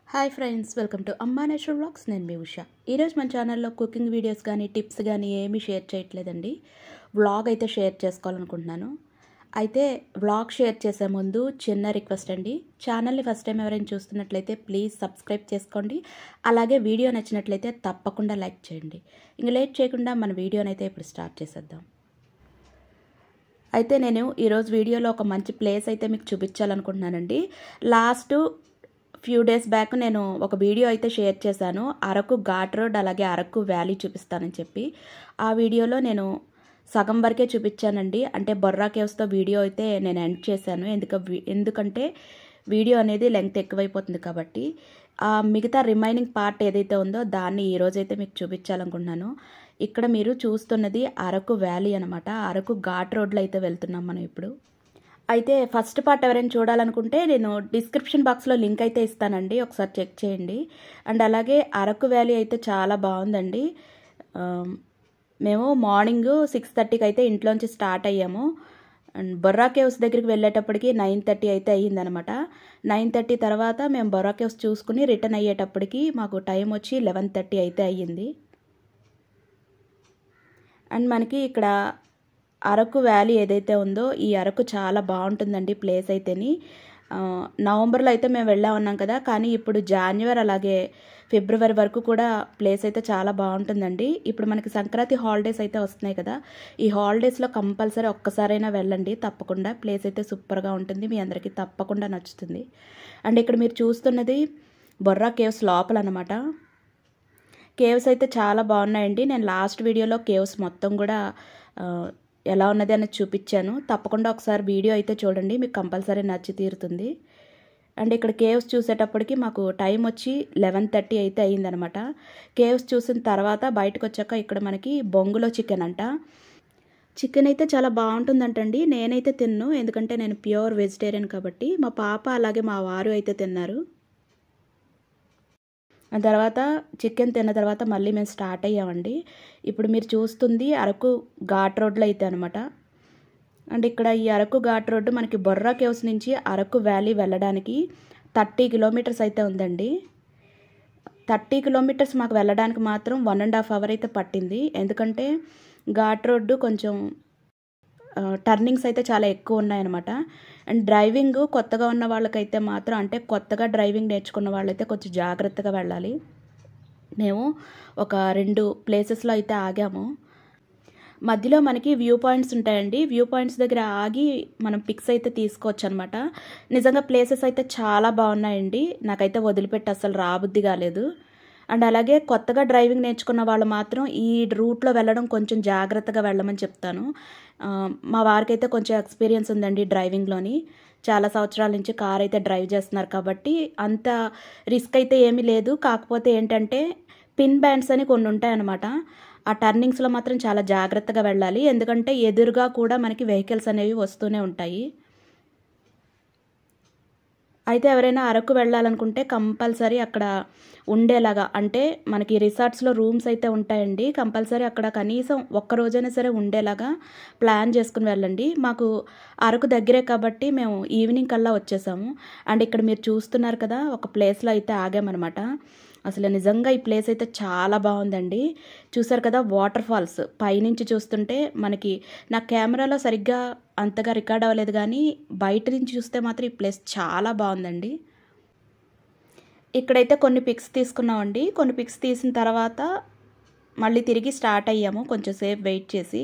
hi friends welcome to Amma natural vlogs నేను మీ ఉష ఈరోజు మన ఛానల్లో కుకింగ్ వీడియోస్ కానీ టిప్స్ కానీ ఏమీ షేర్ చేయట్లేదండి వ్లాగ్ అయితే షేర్ చేసుకోవాలనుకుంటున్నాను అయితే వ్లాగ్ షేర్ చేసే ముందు చిన్న రిక్వెస్ట్ అండి ఛానల్ని ఫస్ట్ టైం ఎవరైనా చూస్తున్నట్లయితే ప్లీజ్ సబ్స్క్రైబ్ చేసుకోండి అలాగే వీడియో నచ్చినట్లయితే తప్పకుండా లైక్ చేయండి ఇంక లేట్ చేయకుండా మన వీడియోని అయితే ఇప్పుడు స్టార్ట్ చేసేద్దాం అయితే నేను ఈరోజు వీడియోలో ఒక మంచి ప్లేస్ అయితే మీకు చూపించాలనుకుంటున్నానండి లాస్ట్ ఫ్యూ డేస్ బ్యాక్ నేను ఒక వీడియో అయితే షేర్ చేశాను అరకు ఘాట్ రోడ్ అలాగే అరకు వ్యాలీ చూపిస్తానని చెప్పి ఆ వీడియోలో నేను సగం వరకే చూపించానండి అంటే బొర్రా కేవ్స్తో వీడియో అయితే నేను ఎండ్ చేశాను ఎందుక ఎందుకంటే వీడియో అనేది లెంగ్త్ ఎక్కువైపోతుంది కాబట్టి ఆ మిగతా రిమైనింగ్ పార్ట్ ఏదైతే ఉందో దాన్ని ఈరోజైతే మీకు చూపించాలనుకుంటున్నాను ఇక్కడ మీరు చూస్తున్నది అరకు వ్యాలీ అనమాట అరకు ఘాట్ రోడ్లో అయితే వెళ్తున్నాం మనం ఇప్పుడు అయితే ఫస్ట్ పార్ట్ ఎవరైనా చూడాలనుకుంటే నేను డిస్క్రిప్షన్ బాక్స్లో లింక్ అయితే ఇస్తానండి ఒకసారి చెక్ చేయండి అండ్ అలాగే అరకు వ్యాలీ అయితే చాలా బాగుందండి మేము మార్నింగ్ సిక్స్ థర్టీకి అయితే ఇంట్లోంచి స్టార్ట్ అయ్యాము అండ్ బొర్రా కేవ్స్ దగ్గరికి వెళ్ళేటప్పటికి నైన్ థర్టీ అయితే అయ్యిందనమాట నైన్ థర్టీ తర్వాత మేము బొర్రా కేవ్స్ చూసుకుని రిటర్న్ అయ్యేటప్పటికి మాకు టైం వచ్చి లెవెన్ థర్టీ అయితే అయ్యింది అండ్ మనకి ఇక్కడ అరకు వ్యాలీ ఏదైతే ఉందో ఈ అరకు చాలా బాగుంటుందండి ప్లేస్ అయితేని నవంబర్లో అయితే మేము వెళ్ళా ఉన్నాం కదా కానీ ఇప్పుడు జాన్యువరి అలాగే ఫిబ్రవరి వరకు కూడా ప్లేస్ అయితే చాలా బాగుంటుందండి ఇప్పుడు మనకి సంక్రాంతి హాలిడేస్ అయితే వస్తున్నాయి కదా ఈ హాలిడేస్లో కంపల్సరీ ఒక్కసారైనా వెళ్ళండి తప్పకుండా ప్లేస్ అయితే సూపర్గా ఉంటుంది మీ అందరికీ తప్పకుండా నచ్చుతుంది అండ్ ఇక్కడ మీరు చూస్తున్నది బొర్రా కేవ్స్ లోపల అనమాట కేవ్స్ అయితే చాలా బాగున్నాయండి నేను లాస్ట్ వీడియోలో కేవ్స్ మొత్తం కూడా ఎలా ఉన్నది అనేది చూపించాను తప్పకుండా ఒకసారి వీడియో అయితే చూడండి మీకు కంపల్సరీ నచ్చి తీరుతుంది అండ్ ఇక్కడ కేవ్స్ చూసేటప్పటికి మాకు టైం వచ్చి లెవెన్ థర్టీ అయితే అయ్యిందనమాట కేవ్స్ చూసిన తర్వాత బయటకు వచ్చాక ఇక్కడ మనకి బొంగులో చికెన్ అంట చికెన్ అయితే చాలా బాగుంటుందంటండి నేనైతే తిన్ను ఎందుకంటే నేను ప్యూర్ వెజిటేరియన్ కాబట్టి మా పాప అలాగే మా వారు అయితే తిన్నారు ఆ తర్వాత చికెన్ తిన్న తర్వాత మళ్ళీ మేము స్టార్ట్ అయ్యామండి ఇప్పుడు మీరు చూస్తుంది అరకు ఘాట్ రోడ్లో అయితే అనమాట అండ్ ఇక్కడ ఈ అరకు ఘాట్ రోడ్డు మనకి బొర్రా కేవ్స్ నుంచి అరకు వ్యాలీ వెళ్ళడానికి థర్టీ కిలోమీటర్స్ అయితే ఉందండి థర్టీ కిలోమీటర్స్ మాకు వెళ్ళడానికి మాత్రం వన్ అండ్ హాఫ్ అవర్ అయితే పట్టింది ఎందుకంటే ఘాట్ రోడ్డు కొంచెం టర్నింగ్స్ అయితే చాలా ఎక్కువ ఉన్నాయన్నమాట అండ్ డ్రైవింగ్ కొత్తగా ఉన్న వాళ్ళకైతే మాత్రం అంటే కొత్తగా డ్రైవింగ్ నేర్చుకున్న వాళ్ళైతే కొంచెం జాగ్రత్తగా వెళ్ళాలి మేము ఒక రెండు ప్లేసెస్లో అయితే ఆగాము మధ్యలో మనకి వ్యూ పాయింట్స్ ఉంటాయండి వ్యూ పాయింట్స్ దగ్గర ఆగి మనం పిక్స్ అయితే తీసుకోవచ్చు అనమాట నిజంగా ప్లేసెస్ అయితే చాలా బాగున్నాయండి నాకైతే వదిలిపెట్టి అసలు రాబుద్ది కాలేదు అండ్ అలాగే కొత్తగా డ్రైవింగ్ నేర్చుకున్న వాళ్ళు మాత్రం ఈ రూట్లో వెళ్ళడం కొంచెం జాగ్రత్తగా వెళ్ళమని చెప్తాను మా వారికి అయితే కొంచెం ఎక్స్పీరియన్స్ ఉందండి డ్రైవింగ్లోని చాలా సంవత్సరాల నుంచి కార్ అయితే డ్రైవ్ చేస్తున్నారు కాబట్టి అంత రిస్క్ అయితే ఏమీ లేదు కాకపోతే ఏంటంటే పిన్ బ్యాండ్స్ అని కొన్ని ఉంటాయన్నమాట ఆ టర్నింగ్స్లో మాత్రం చాలా జాగ్రత్తగా వెళ్ళాలి ఎందుకంటే ఎదురుగా కూడా మనకి వెహికల్స్ అనేవి వస్తూనే ఉంటాయి అయితే ఎవరైనా అరకు వెళ్ళాలనుకుంటే కంపల్సరీ అక్కడ ఉండేలాగా అంటే మనకి రిసార్ట్స్లో రూమ్స్ అయితే ఉంటాయండి కంపల్సరీ అక్కడ కనీసం ఒక్క రోజైనా సరే ఉండేలాగా ప్లాన్ చేసుకుని వెళ్ళండి మాకు అరకు దగ్గరే కాబట్టి మేము ఈవినింగ్ కల్లా వచ్చేసాము అండ్ ఇక్కడ మీరు చూస్తున్నారు కదా ఒక ప్లేస్లో అయితే ఆగామన్నమాట అసలు నిజంగా ఈ ప్లేస్ అయితే చాలా బాగుందండి చూసారు కదా వాటర్ ఫాల్స్ పైనుంచి చూస్తుంటే మనకి నా కెమెరాలో సరిగ్గా అంతగా రికార్డ్ అవ్వలేదు కానీ బయట నుంచి చూస్తే మాత్రం ఈ ప్లేస్ చాలా బాగుందండి ఇక్కడైతే కొన్ని పిక్స్ తీసుకున్నామండి కొన్ని పిక్స్ తీసిన తర్వాత మళ్ళీ తిరిగి స్టార్ట్ అయ్యాము కొంచెం సేపు వెయిట్ చేసి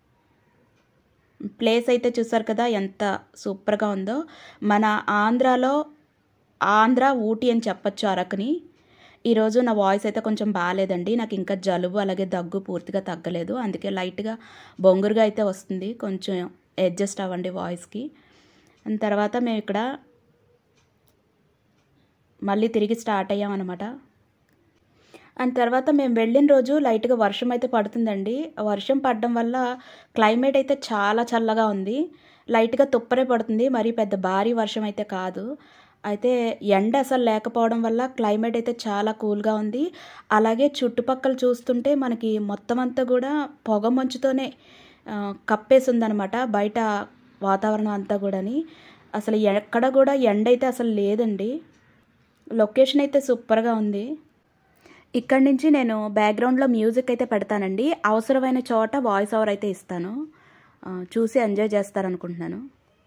ప్లేస్ అయితే చూసారు కదా ఎంత సూపర్గా ఉందో మన ఆంధ్రాలో ఆంధ్ర ఊటీ అని చెప్పచ్చు అరకుని ఈరోజు నా వాయిస్ అయితే కొంచెం బాగాలేదండి నాకు ఇంకా జలుబు అలాగే దగ్గు పూర్తిగా తగ్గలేదు అందుకే లైట్గా బొంగురుగా అయితే వస్తుంది కొంచెం అడ్జస్ట్ అవ్వండి వాయిస్కి తర్వాత మేము ఇక్కడ మళ్ళీ తిరిగి స్టార్ట్ అయ్యామన్నమాట అండ్ తర్వాత మేము వెళ్ళిన రోజు లైట్గా వర్షం అయితే పడుతుందండి వర్షం పడడం వల్ల క్లైమేట్ అయితే చాలా చల్లగా ఉంది లైట్గా తుప్పరే పడుతుంది మరీ పెద్ద భారీ వర్షం అయితే కాదు అయితే ఎండ అసలు లేకపోవడం వల్ల క్లైమేట్ అయితే చాలా కూల్గా ఉంది అలాగే చుట్టుపక్కల చూస్తుంటే మనకి మొత్తం అంతా కూడా పొగ మంచుతోనే కప్పేసి ఉందనమాట బయట వాతావరణం అంతా కూడాని అసలు ఎక్కడ కూడా ఎండ అయితే అసలు లేదండి లొకేషన్ అయితే సూపర్గా ఉంది ఇక్కడ నుంచి నేను బ్యాక్గ్రౌండ్లో మ్యూజిక్ అయితే పెడతానండి అవసరమైన చోట వాయిస్ ఓవర్ అయితే ఇస్తాను ఆ, చూసి ఎంజాయ్ చేస్తారనుకుంటున్నాను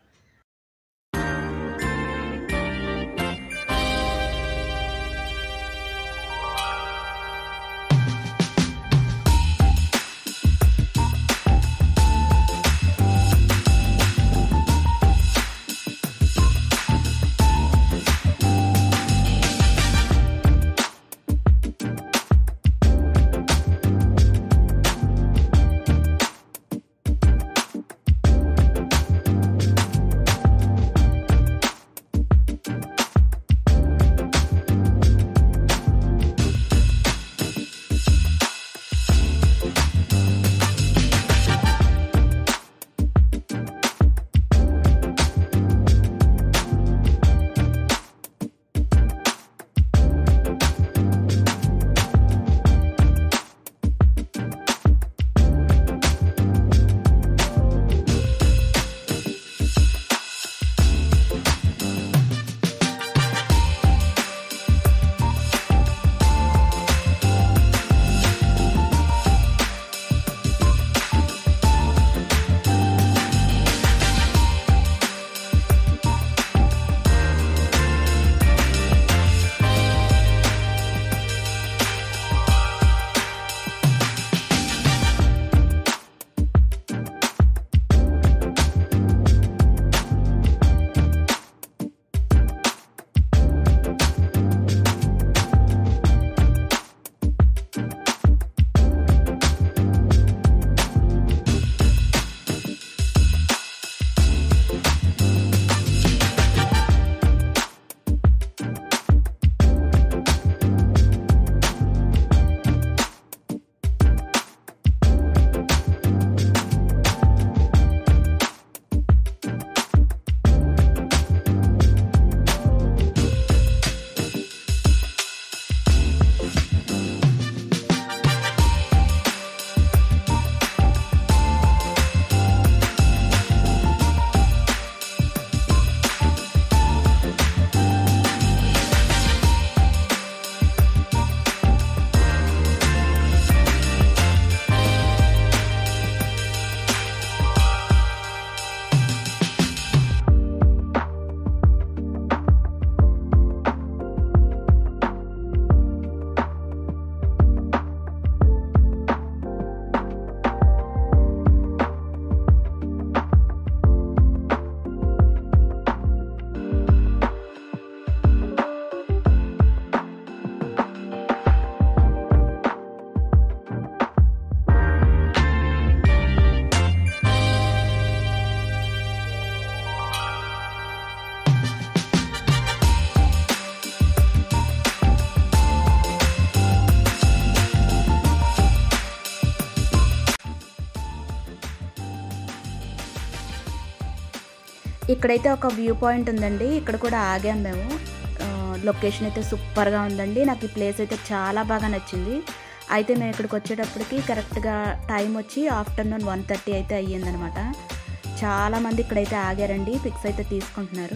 ఇక్కడైతే ఒక వ్యూ పాయింట్ ఉందండి ఇక్కడ కూడా ఆగాం మేము ఆ, లొకేషన్ అయితే సూపర్గా ఉందండి నాకు ఈ ప్లేస్ అయితే చాలా బాగా నచ్చింది అయితే మేము ఇక్కడికి వచ్చేటప్పటికి కరెక్ట్గా టైం వచ్చి ఆఫ్టర్నూన్ వన్ థర్టీ అయితే అయ్యిందనమాట చాలామంది ఇక్కడైతే ఆగారండి పిక్స్ అయితే తీసుకుంటున్నారు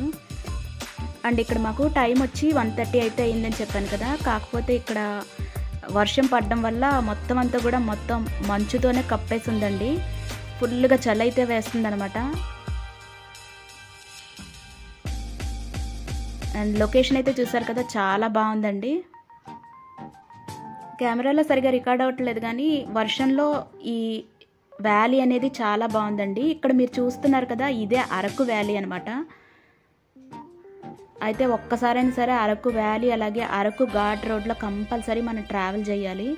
అండ్ ఇక్కడ మాకు టైం వచ్చి వన్ థర్టీ అయితే అయిందని చెప్పాను కదా కాకపోతే ఇక్కడ వర్షం పడడం వల్ల మొత్తం అంతా కూడా మొత్తం మంచుతోనే కప్పేసి ఉందండి ఫుల్గా చలి అయితే వేస్తుంది అనమాట అండ్ లొకేషన్ అయితే చూసారు కదా చాలా బాగుందండి కెమెరాలో సరిగా రికార్డ్ అవ్వట్లేదు కానీ వర్షంలో ఈ వ్యాలీ అనేది చాలా బాగుందండి ఇక్కడ మీరు చూస్తున్నారు కదా ఇదే అరకు వ్యాలీ అనమాట అయితే ఒక్కసారైనా సరే అరకు వ్యాలీ అలాగే అరకు ఘాట్ రోడ్లో కంపల్సరీ మనం ట్రావెల్ చేయాలి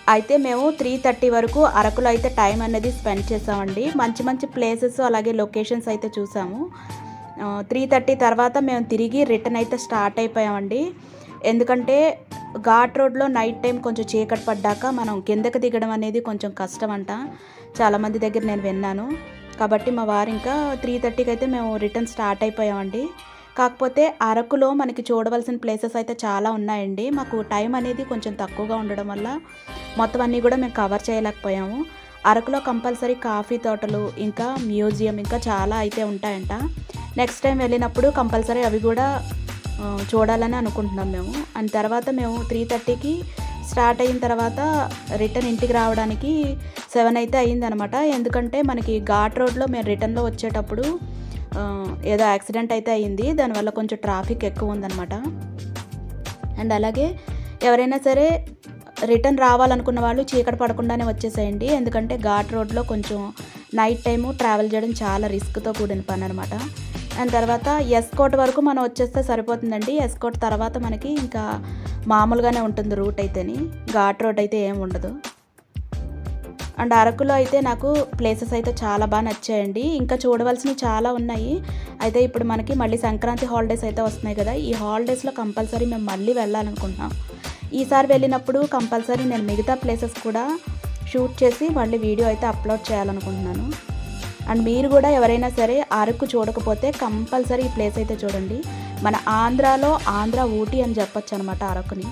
అయితే మేము త్రీ థర్టీ వరకు అరకులో అయితే టైం అనేది స్పెండ్ చేసామండి మంచి మంచి ప్లేసెస్ అలాగే లొకేషన్స్ అయితే చూసాము త్రీ థర్టీ తర్వాత మేము తిరిగి రిటర్న్ అయితే స్టార్ట్ అయిపోయామండి ఎందుకంటే ఘాట్ రోడ్లో నైట్ టైం కొంచెం చీకటి పడ్డాక మనం కిందకి దిగడం అనేది కొంచెం కష్టం అంట చాలామంది దగ్గర నేను విన్నాను కాబట్టి మా వారు ఇంకా త్రీ థర్టీకి అయితే మేము రిటర్న్ స్టార్ట్ అయిపోయామండి కాకపోతే అరకులో మనకి చూడవలసిన ప్లేసెస్ అయితే చాలా ఉన్నాయండి మాకు టైం అనేది కొంచెం తక్కువగా ఉండడం వల్ల మొత్తం అన్నీ కూడా మేము కవర్ చేయలేకపోయాము అరకులో కంపల్సరీ కాఫీ తోటలు ఇంకా మ్యూజియం ఇంకా చాలా అయితే ఉంటాయంట నెక్స్ట్ టైం వెళ్ళినప్పుడు కంపల్సరీ అవి కూడా ఆ, చూడాలని అనుకుంటున్నాం మేము అండ్ తర్వాత మేము త్రీ థర్టీకి స్టార్ట్ అయిన తర్వాత రిటర్న్ ఇంటికి రావడానికి సెవెన్ అయితే అయ్యిందనమాట ఎందుకంటే మనకి ఘాట్ రోడ్లో మేము రిటర్న్లో వచ్చేటప్పుడు ఆ, ఏదో యాక్సిడెంట్ అయితే అయ్యింది దానివల్ల కొంచెం ట్రాఫిక్ ఎక్కువ ఉందన్నమాట అండ్ అలాగే ఎవరైనా సరే రిటర్న్ రావాలనుకున్న వాళ్ళు చీకటి పడకుండానే వచ్చేసేయండి ఎందుకంటే ఘాట్ రోడ్లో కొంచెం నైట్ టైము ట్రావెల్ చేయడం చాలా రిస్క్తో కూడిన పని అనమాట అండ్ తర్వాత ఎస్కోట్ వరకు మనం వచ్చేస్తే సరిపోతుందండి ఎస్కోట్ తర్వాత మనకి ఇంకా మామూలుగానే ఉంటుంది రూట్ అయితేని ఘాట్ రోడ్ అయితే ఏం ఉండదు అండ్ అరకులో అయితే నాకు ప్లేసెస్ అయితే చాలా బాగా నచ్చాయండి ఇంకా చూడవలసినవి చాలా ఉన్నాయి అయితే ఇప్పుడు మనకి మళ్ళీ సంక్రాంతి హాలిడేస్ అయితే వస్తున్నాయి కదా ఈ హాలిడేస్లో కంపల్సరీ మేము మళ్ళీ వెళ్ళాలనుకుంటున్నాం ఈసారి వెళ్ళినప్పుడు కంపల్సరీ నేను మిగతా ప్లేసెస్ కూడా షూట్ చేసి మళ్ళీ వీడియో అయితే అప్లోడ్ చేయాలనుకుంటున్నాను అండ్ మీరు కూడా ఎవరైనా సరే అరకు చూడకపోతే కంపల్సరీ ఈ ప్లేస్ అయితే చూడండి మన ఆంధ్రాలో ఆంధ్ర ఊటీ అని చెప్పొచ్చు అనమాట అరకుని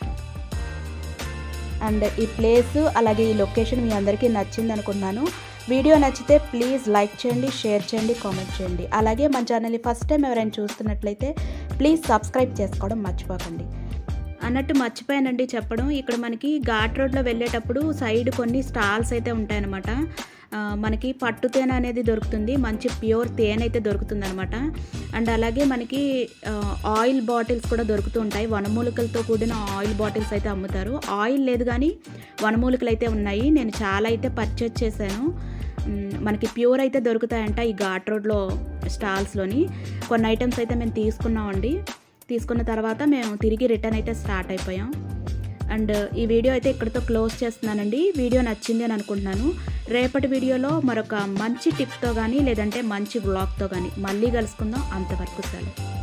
అండ్ ఈ ప్లేస్ అలాగే ఈ లొకేషన్ మీ అందరికీ నచ్చింది అనుకున్నాను వీడియో నచ్చితే ప్లీజ్ లైక్ చేయండి షేర్ చేయండి కామెంట్ చేయండి అలాగే మన ఛానల్ని ఫస్ట్ టైం ఎవరైనా చూస్తున్నట్లయితే ప్లీజ్ సబ్స్క్రైబ్ చేసుకోవడం మర్చిపోకండి అన్నట్టు మర్చిపోయానండి చెప్పడం ఇక్కడ మనకి ఘాట్ రోడ్లో వెళ్ళేటప్పుడు సైడ్ కొన్ని స్టాల్స్ అయితే ఉంటాయన్నమాట ఆ, మనకి పట్టు తేనె అనేది దొరుకుతుంది మంచి ప్యూర్ తేనె అయితే దొరుకుతుంది అనమాట అండ్ అలాగే మనకి ఆ, ఆయిల్ బాటిల్స్ కూడా దొరుకుతూ ఉంటాయి వనమూలికలతో కూడిన ఆయిల్ బాటిల్స్ అయితే అమ్ముతారు ఆయిల్ లేదు కానీ వనమూలికలు అయితే ఉన్నాయి నేను చాలా అయితే పర్చేజ్ చేశాను మ్, మనకి ప్యూర్ అయితే దొరుకుతాయంట ఈ ఘాట్ రోడ్లో స్టాల్స్లోని కొన్ని ఐటమ్స్ అయితే మేము తీసుకున్నామండి తీసుకున్న తర్వాత మేము తిరిగి రిటర్న్ అయితే స్టార్ట్ అయిపోయాం అండ్ ఈ వీడియో అయితే ఇక్కడితో క్లోజ్ చేస్తున్నానండి వీడియో నచ్చింది అని అనుకుంటున్నాను రేపటి వీడియోలో మరొక మంచి టిప్తో కానీ లేదంటే మంచి వ్లాగ్తో కానీ మళ్ళీ కలుసుకుందాం అంతవరకు సెలవు